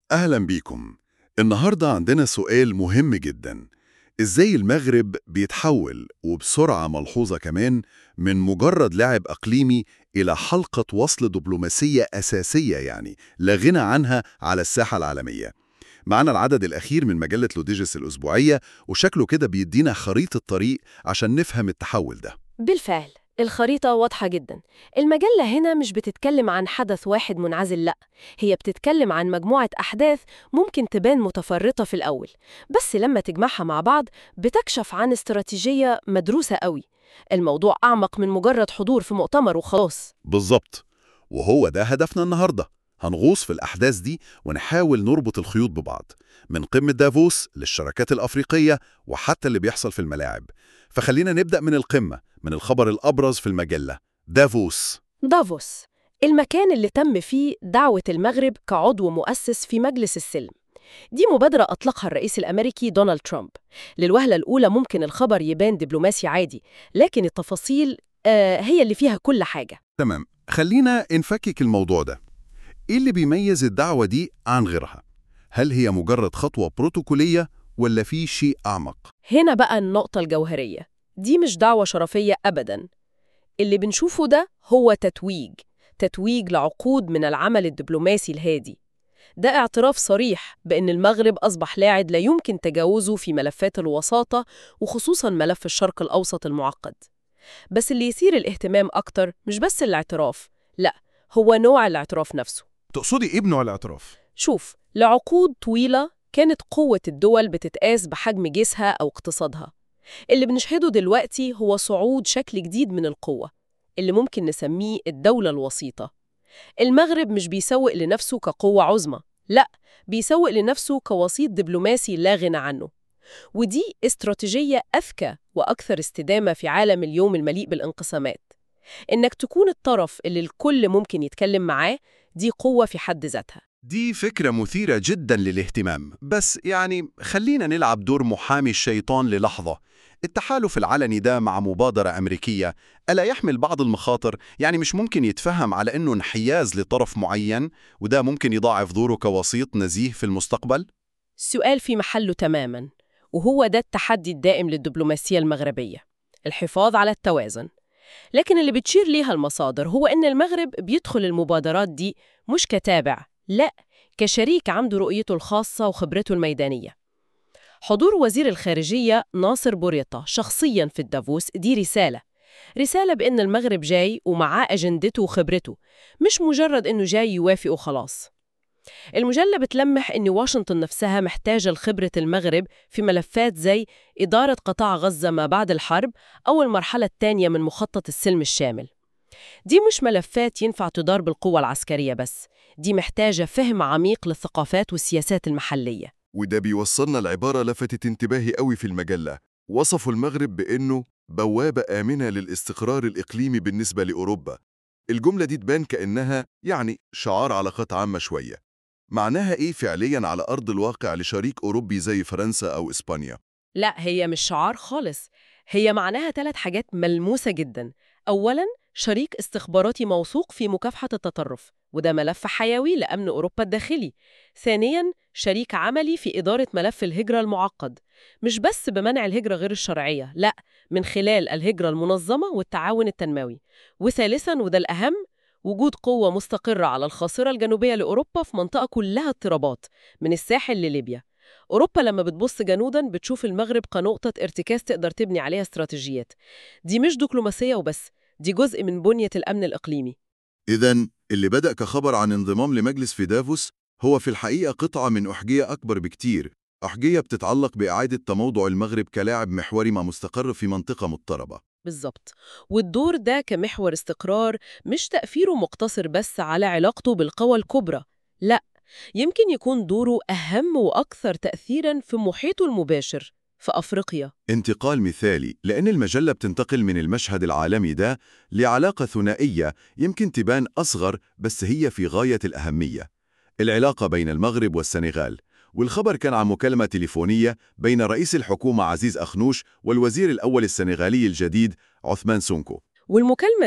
أهلا بيكم النهاردة عندنا سؤال مهم جدا إزاي المغرب بيتحول وبسرعة ملحوظة كمان من مجرد لاعب أقليمي إلى حلقة وصل دبلوماسية أساسية يعني لا غنى عنها على الساحة العالمية معنا العدد الأخير من مجلة لوديجيس الأسبوعية وشكله كده بيدينا خريطة طريق عشان نفهم التحول ده بالفعل الخريطة واضحة جدا المجلة هنا مش بتتكلم عن حدث واحد منعزل لأ هي بتتكلم عن مجموعة أحداث ممكن تبان متفرطة في الأول بس لما تجمعها مع بعض بتكشف عن استراتيجية مدروسة قوي الموضوع أعمق من مجرد حضور في مؤتمر وخلاص بالظبط وهو ده هدفنا النهاردة هنغوص في الأحداث دي ونحاول نربط الخيوط ببعض من قمة دافوس للشراكات الأفريقية وحتى اللي بيحصل في الملاعب فخلينا نبدأ من القمة من الخبر الأبرز في المجلة دافوس دافوس المكان اللي تم فيه دعوة المغرب كعضو مؤسس في مجلس السلم دي مبادرة أطلقها الرئيس الأمريكي دونالد ترامب للوهلة الأولى ممكن الخبر يبان دبلوماسي عادي لكن التفاصيل آه هي اللي فيها كل حاجة تمام خلينا نفكك الموضوع ده إيه اللي بيميز الدعوة دي عن غيرها؟ هل هي مجرد خطوة بروتوكولية ولا في شيء أعمق؟ هنا بقى النقطة الجوهرية دي مش دعوة شرفية أبداً اللي بنشوفه ده هو تتويج تتويج لعقود من العمل الدبلوماسي الهادي ده اعتراف صريح بأن المغرب أصبح لاعب لا يمكن تجاوزه في ملفات الوساطة وخصوصاً ملف الشرق الأوسط المعقد بس اللي يثير الاهتمام أكتر مش بس الاعتراف لا هو نوع الاعتراف نفسه تقصدي ايه بنوع الاعتراف؟ شوف لعقود طويلة كانت قوة الدول بتتقاس بحجم جيشها أو اقتصادها اللي بنشهده دلوقتي هو صعود شكل جديد من القوة اللي ممكن نسميه الدولة الوسيطة المغرب مش بيسوق لنفسه كقوة عظمى لا بيسوق لنفسه كوسيط دبلوماسي لا غنى عنه ودي استراتيجية أذكى وأكثر استدامة في عالم اليوم المليء بالانقسامات إنك تكون الطرف اللي الكل ممكن يتكلم معاه دي قوة في حد ذاتها دي فكرة مثيرة جدا للاهتمام بس يعني خلينا نلعب دور محامي الشيطان للحظة التحالف العلني ده مع مبادرة أمريكية ألا يحمل بعض المخاطر يعني مش ممكن يتفهم على أنه انحياز لطرف معين وده ممكن يضاعف دوره كوسيط نزيه في المستقبل؟ السؤال في محله تماما وهو ده التحدي الدائم للدبلوماسية المغربية الحفاظ على التوازن لكن اللي بتشير ليها المصادر هو أن المغرب بيدخل المبادرات دي مش كتابع لا كشريك عنده رؤيته الخاصة وخبرته الميدانية حضور وزير الخارجية ناصر بوريطة شخصياً في الدافوس دي رسالة رسالة بأن المغرب جاي ومعاه أجندته وخبرته مش مجرد أنه جاي يوافق وخلاص المجلة بتلمح أن واشنطن نفسها محتاجة لخبرة المغرب في ملفات زي إدارة قطاع غزة ما بعد الحرب أو المرحلة الثانية من مخطط السلم الشامل دي مش ملفات ينفع تدار بالقوة العسكرية بس دي محتاجة فهم عميق للثقافات والسياسات المحلية وده بيوصلنا لعبارة لفتت انتباهي قوي في المجلة وصفوا المغرب بأنه بوابة آمنة للاستقرار الإقليمي بالنسبة لأوروبا الجملة دي تبان كأنها يعني شعار علاقات عامة شوية معناها إيه فعلياً على أرض الواقع لشريك أوروبي زي فرنسا أو إسبانيا؟ لا هي مش شعار خالص هي معناها ثلاث حاجات ملموسة جدا أولاً شريك استخباراتي موثوق في مكافحة التطرف وده ملف حيوي لأمن أوروبا الداخلي ثانياً شريك عملي في إدارة ملف الهجرة المعقد مش بس بمنع الهجرة غير الشرعية لا من خلال الهجرة المنظمة والتعاون التنموي وثالثاً وده الأهم وجود قوة مستقرة على الخاصرة الجنوبية لأوروبا في منطقة كلها اضطرابات من الساحل لليبيا أوروبا لما بتبص جنودا بتشوف المغرب كنقطة ارتكاز تقدر تبني عليها استراتيجيات دي مش دبلوماسية وبس دي جزء من بنية الأمن الإقليمي إذا اللي بدأ كخبر عن انضمام لمجلس في دافوس هو في الحقيقة قطعة من أحجية أكبر بكتير أحجية بتتعلق بإعادة تموضع المغرب كلاعب محوري ما مستقر في منطقة مضطربة بالظبط والدور ده كمحور استقرار مش تأثيره مقتصر بس على علاقته بالقوى الكبرى لا يمكن يكون دوره أهم وأكثر تأثيراً في محيطه المباشر في أفريقيا انتقال مثالي لأن المجلة بتنتقل من المشهد العالمي ده لعلاقة ثنائية يمكن تبان أصغر بس هي في غاية الأهمية العلاقة بين المغرب والسنغال والخبر كان عن مكالمة تليفونية بين رئيس الحكومة عزيز أخنوش والوزير الأول السنغالي الجديد عثمان سونكو والمكالمة دي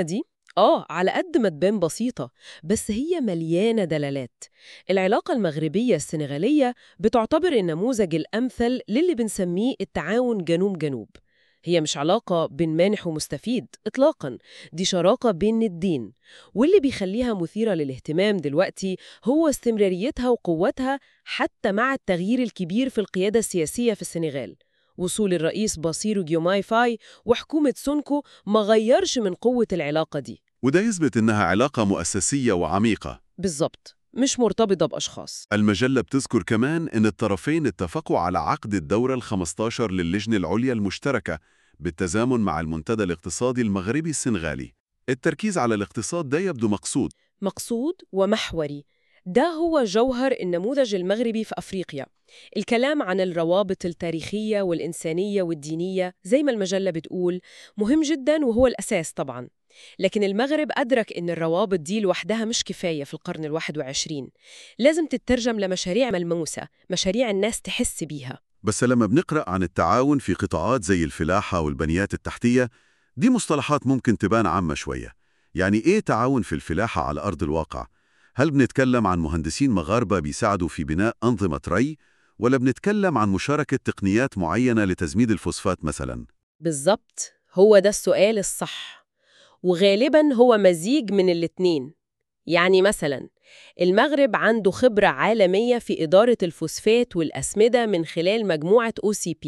آه على قد ما تبان بسيطة بس هي مليانة دلالات العلاقة المغربية السنغالية بتعتبر النموذج الأمثل للي بنسميه التعاون جنوب-جنوب هي مش علاقة بين مانح ومستفيد إطلاقاً دي شراكة بين الدين واللي بيخليها مثيرة للاهتمام دلوقتي هو استمراريتها وقوتها حتى مع التغيير الكبير في القيادة السياسية في السنغال وصول الرئيس باسيرو جيوماي فاي وحكومة سونكو ما غيرش من قوة العلاقة دي وده يثبت إنها علاقة مؤسسية وعميقة بالظبط مش مرتبطة بأشخاص المجلة بتذكر كمان إن الطرفين اتفقوا على عقد الدورة ال15 للجنة العليا المشتركة بالتزامن مع المنتدى الاقتصادي المغربي السنغالي التركيز على الاقتصاد ده يبدو مقصود مقصود ومحوري ده هو جوهر النموذج المغربي في أفريقيا الكلام عن الروابط التاريخية والإنسانية والدينية زي ما المجلة بتقول مهم جدا وهو الأساس طبعا لكن المغرب أدرك إن الروابط دي لوحدها مش كفاية في القرن الواحد وعشرين لازم تترجم لمشاريع ملموسة مشاريع الناس تحس بيها بس لما بنقرأ عن التعاون في قطاعات زي الفلاحة والبنيات التحتية دي مصطلحات ممكن تبان عامة شوية يعني إيه تعاون في الفلاحة على أرض الواقع؟ هل بنتكلم عن مهندسين مغاربة بيساعدوا في بناء أنظمة ري؟ ولا بنتكلم عن مشاركة تقنيات معينة لتزميد الفوسفات مثلاً؟ بالظبط هو ده السؤال الصح وغالبا هو مزيج من الاتنين يعني مثلا المغرب عنده خبرة عالمية في إدارة الفوسفات والأسمدة من خلال مجموعة OCP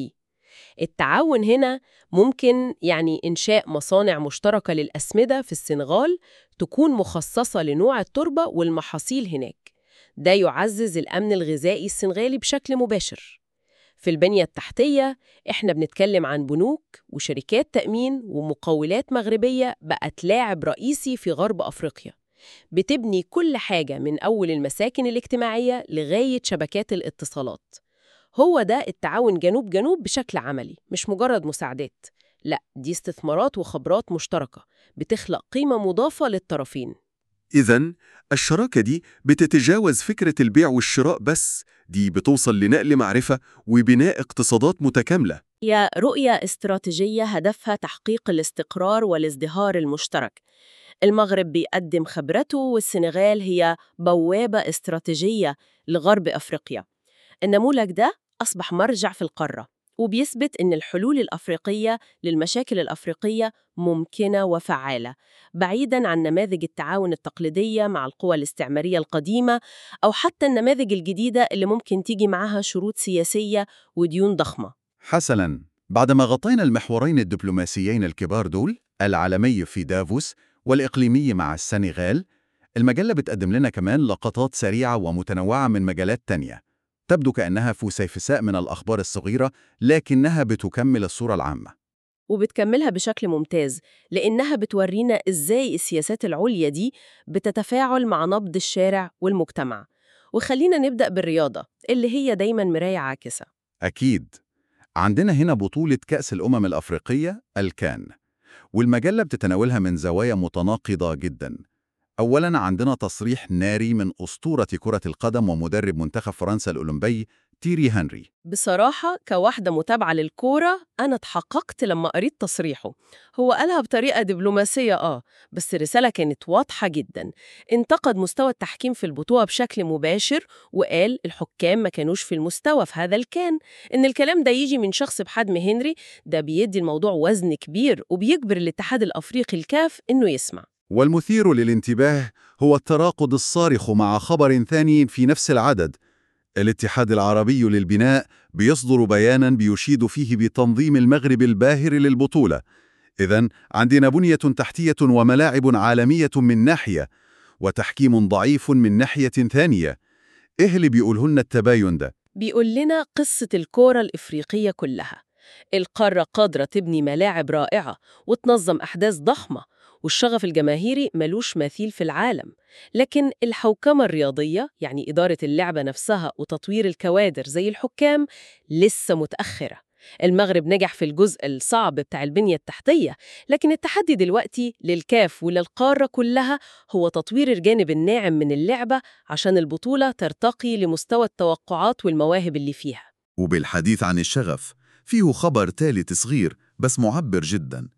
التعاون هنا ممكن يعني إنشاء مصانع مشتركة للأسمدة في السنغال تكون مخصصة لنوع التربة والمحاصيل هناك ده يعزز الأمن الغذائي السنغالي بشكل مباشر في البنية التحتية إحنا بنتكلم عن بنوك وشركات تأمين ومقاولات مغربية بقت لاعب رئيسي في غرب أفريقيا بتبني كل حاجة من أول المساكن الاجتماعية لغاية شبكات الاتصالات هو ده التعاون جنوب-جنوب بشكل عملي مش مجرد مساعدات لا دي استثمارات وخبرات مشتركة بتخلق قيمة مضافة للطرفين إذا الشراكة دي بتتجاوز فكرة البيع والشراء بس دي بتوصل لنقل معرفة وبناء اقتصادات متكاملة هي رؤية استراتيجية هدفها تحقيق الاستقرار والازدهار المشترك المغرب بيقدم خبرته والسنغال هي بوابة استراتيجية لغرب أفريقيا النموذج ده أصبح مرجع في القارة وبيثبت إن الحلول الأفريقية للمشاكل الأفريقية ممكنة وفعالة بعيداً عن نماذج التعاون التقليدية مع القوى الاستعمارية القديمة أو حتى النماذج الجديدة اللي ممكن تيجي معها شروط سياسية وديون ضخمة حسناً بعدما غطينا المحورين الدبلوماسيين الكبار دول العالمي في دافوس والإقليمي مع السنغال المجلة بتقدم لنا كمان لقطات سريعة ومتنوعة من مجالات تانية تبدو كأنها فسيفساء من الأخبار الصغيرة لكنها بتكمل الصورة العامة وبتكملها بشكل ممتاز لأنها بتورينا إزاي السياسات العليا دي بتتفاعل مع نبض الشارع والمجتمع وخلينا نبدأ بالرياضة اللي هي دايماً مراية عاكسة أكيد عندنا هنا بطولة كأس الأمم الأفريقية الكان والمجلة بتتناولها من زوايا متناقضة جدا أولاً عندنا تصريح ناري من أسطورة كرة القدم ومدرب منتخب فرنسا الأولمبي تيري هنري بصراحة كواحدة متابعة للكورة أنا اتحققت لما قريت تصريحه هو قالها بطريقة دبلوماسية آه بس الرسالة كانت واضحة جدا انتقد مستوى التحكيم في البطولة بشكل مباشر وقال الحكام ما كانوش في المستوى في هذا الكان إن الكلام ده يجي من شخص بحجم هنري ده بيدي الموضوع وزن كبير وبيجبر الاتحاد الأفريقي الكاف إنه يسمع والمثير للانتباه هو التراقض الصارخ مع خبر ثاني في نفس العدد الاتحاد العربي للبناء بيصدر بياناً بيشيد فيه بتنظيم المغرب الباهر للبطولة إذن عندنا بنية تحتية وملاعب عالمية من ناحية وتحكيم ضعيف من ناحية ثانية إيه اللي بيقوله لنا التباين ده؟ بيقول لنا قصة الكورة الإفريقية كلها القارة قادرة تبني ملاعب رائعة وتنظم أحداث ضخمة والشغف الجماهيري ملوش مثيل في العالم لكن الحوكمة الرياضية يعني إدارة اللعبة نفسها وتطوير الكوادر زي الحكام لسه متأخرة المغرب نجح في الجزء الصعب بتاع البنية التحتية لكن التحدي دلوقتي للكاف وللقارة كلها هو تطوير الجانب الناعم من اللعبة عشان البطولة ترتقي لمستوى التوقعات والمواهب اللي فيها وبالحديث عن الشغف فيه خبر ثالث صغير بس معبر جدا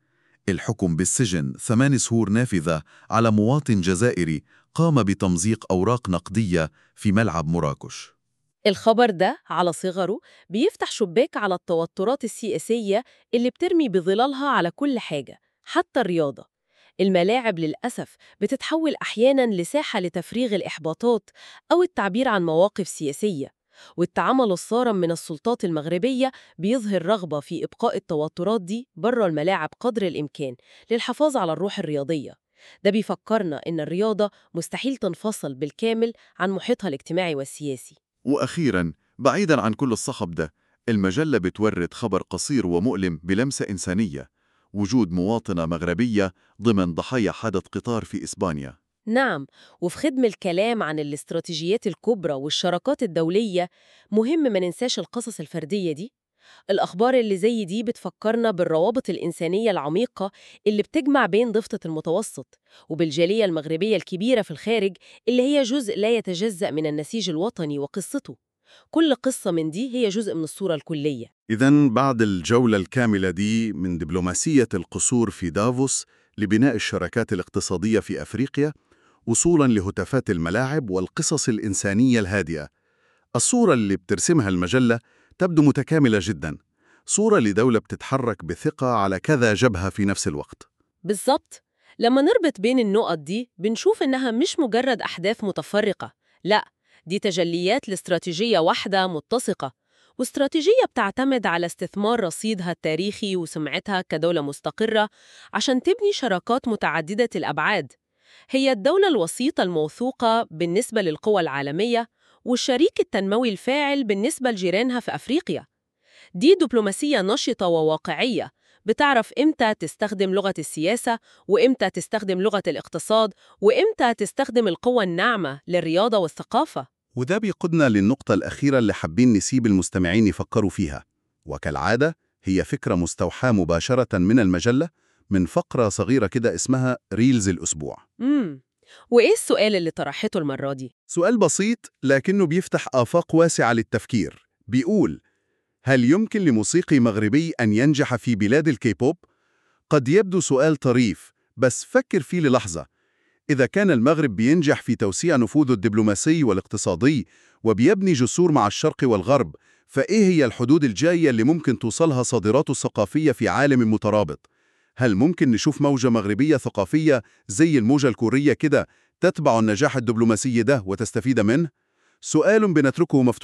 الحكم بالسجن ثمان شهور نافذة على مواطن جزائري قام بتمزيق أوراق نقدية في ملعب مراكش الخبر ده على صغره بيفتح شباك على التوترات السياسية اللي بترمي بظلالها على كل حاجة حتى الرياضة الملاعب للأسف بتتحول أحياناً لساحة لتفريغ الإحباطات أو التعبير عن مواقف سياسية والتعامل الصارم من السلطات المغربية بيظهر رغبة في إبقاء التوترات دي بره الملاعب قدر الإمكان للحفاظ على الروح الرياضية ده بيفكرنا إن الرياضة مستحيل تنفصل بالكامل عن محيطها الاجتماعي والسياسي وأخيراً بعيداً عن كل الصخب ده المجلة بتورد خبر قصير ومؤلم بلمسة إنسانية وجود مواطنة مغربية ضمن ضحايا حادث قطار في إسبانيا نعم وفي خدم الكلام عن الاستراتيجيات الكبرى والشراكات الدولية مهم ما ننساش القصص الفردية دي الأخبار اللي زي دي بتفكرنا بالروابط الإنسانية العميقة اللي بتجمع بين ضفة المتوسط وبالجالية المغربية الكبيرة في الخارج اللي هي جزء لا يتجزأ من النسيج الوطني وقصته كل قصة من دي هي جزء من الصورة الكلية إذا بعد الجولة الكاملة دي من دبلوماسية القصور في دافوس لبناء الشراكات الاقتصادية في أفريقيا وصولاً لهتافات الملاعب والقصص الإنسانية الهادئة الصورة اللي بترسمها المجلة تبدو متكاملة جداً صورة لدولة بتتحرك بثقة على كذا جبهة في نفس الوقت بالظبط لما نربط بين النقط دي بنشوف إنها مش مجرد أحداث متفرقة لا دي تجليات لاستراتيجية واحدة متسقة واستراتيجية بتعتمد على استثمار رصيدها التاريخي وسمعتها كدولة مستقرة عشان تبني شراكات متعددة الأبعاد هي الدولة الوسيطة الموثوقة بالنسبة للقوى العالمية والشريك التنموي الفاعل بالنسبة لجيرانها في أفريقيا دي دبلوماسية نشطة وواقعية بتعرف إمتى تستخدم لغة السياسة وإمتى تستخدم لغة الاقتصاد وإمتى تستخدم القوة الناعمة للرياضة والثقافة وده بيقودنا للنقطة الأخيرة اللي حابين نسيب المستمعين يفكروا فيها وكالعادة هي فكرة مستوحاة مباشرة من المجلة من فقرة صغيرة كده اسمها ريلز الأسبوع امم وإيه السؤال اللي طرحته المرة دي؟ سؤال بسيط لكنه بيفتح آفاق واسعة للتفكير بيقول هل يمكن لموسيقي مغربي أن ينجح في بلاد الكيبوب؟ قد يبدو سؤال طريف بس فكر فيه للحظة إذا كان المغرب بينجح في توسيع نفوذه الدبلوماسي والاقتصادي وبيبني جسور مع الشرق والغرب فإيه هي الحدود الجاية اللي ممكن توصلها صادراته الثقافية في عالم مترابط؟ هل ممكن نشوف موجة مغربية ثقافية زي الموجة الكورية كده تتبع النجاح الدبلوماسي ده وتستفيد منه؟ سؤال بنتركه مفتوح